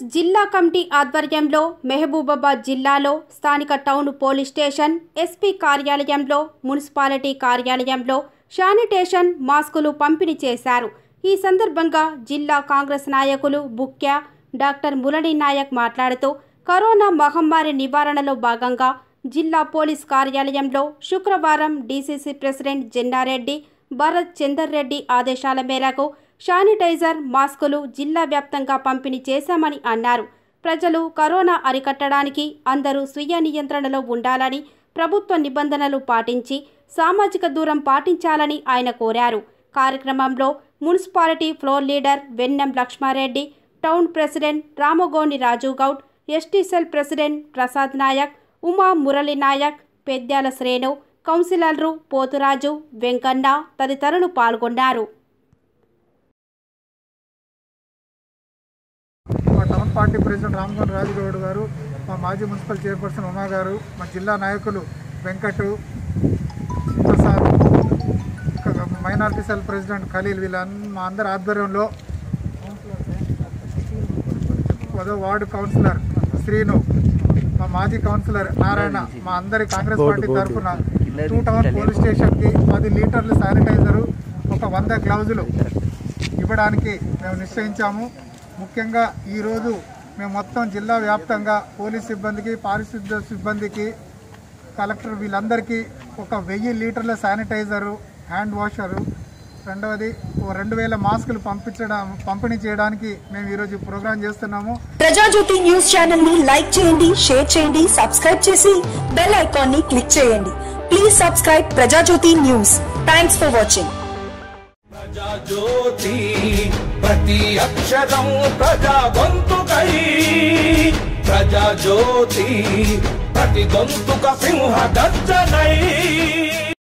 జిల్లా కమిటీ ఆధ్వర్యంలో మెహబూబాబాద్ జిల్లాలో స్థానిక టౌన్ పోలీస్ స్టేషన్ ఎస్పీ కార్యాలయంలో మున్సిపాలిటీ కార్యాలయంలో శానిటేషన్ మాస్కులు పంపిణీ చేశారు ఈ సందర్భంగా జిల్లా కాంగ్రెస్ నాయకులు బుక్య డాక్టర్ మురళీ నాయక్ మాట్లాడుతూ కరోనా మహమ్మారి నివారణలో భాగంగా జిల్లా పోలీస్ కార్యాలయంలో శుక్రవారం డీసీసీ ప్రెసిడెంట్ జెన్నారెడ్డి భరత్ చందర్ రెడ్డి ఆదేశాల మేరకు శానిటైజర్ మాస్కులు జిల్లా వ్యాప్తంగా పంపిణీ చేశామని అన్నారు ప్రజలు కరోనా అరికట్టడానికి అందరూ స్వీయ నియంత్రణలో ఉండాలని ప్రభుత్వ నిబంధనలు పాటించి సామాజిక దూరం పాటించాలని ఆయన కోరారు కార్యక్రమంలో municipality floor leader Vennem Lakshmareddy town president Ramagoni Raju Goud ST cell president Prasad Naik Uma Murali Naik Pedyala Srenu కౌన్సిలర్లు పోతురాజు వెంకన్న తదితరులు పాల్గొన్నారు మా town party president Ramagoud Rajugoud గారు మా మాజీ మున్సిపల్ చైర్పర్సన్ ఉమా గారు మా జిల్లా నాయకులు వెంకట్ ప్రసాద్ ఇంకా మైనార్టీ సెల్ ప్రెసిడెంట్ ఖలీల్ వీళ్ళ మా అందరి ఆధ్వర్యంలో పదో వార్డు కౌన్సిలర్ శ్రీను మా మాజీ కౌన్సిలర్ నారాయణ మా అందరి కాంగ్రెస్ పార్టీ తరఫున టూ టౌన్ పోలీస్ స్టేషన్కి పది లీటర్లు శానిటైజరు ఒక వంద గ్లౌజులు ఇవ్వడానికి మేము నిశ్చయించాము ముఖ్యంగా ఈరోజు మేము మొత్తం జిల్లా వ్యాప్తంగా పోలీస్ సిబ్బందికి పారిశుద్ధ్య సిబ్బందికి కలెక్టర్ వీళ్ళందరికీ ఒక వెయ్యి లీటర్ల శానిటైజరు హ్యాండ్ వాషరు రెండవది ఓ రెండు వేల మాస్కులు పంపించడం పంపిణీ చేయడానికి మేము ఈరోజు ప్రోగ్రాం చేస్తున్నాము ప్రజాజ్యోతి న్యూస్ ఛానల్ ని లైక్ చేయండి షేర్ చేయండి సబ్స్క్రైబ్ చేసి బెల్ ఐకాన్ ని క్లిక్ చేయండి please subscribe Prajajyothi news thanks for watching Prajajyothi ప్రతి అక్షరం ప్రజా గొంతుకై ప్రజాజ్యోతి ప్రతి గొంతుక సింహ గర్జనై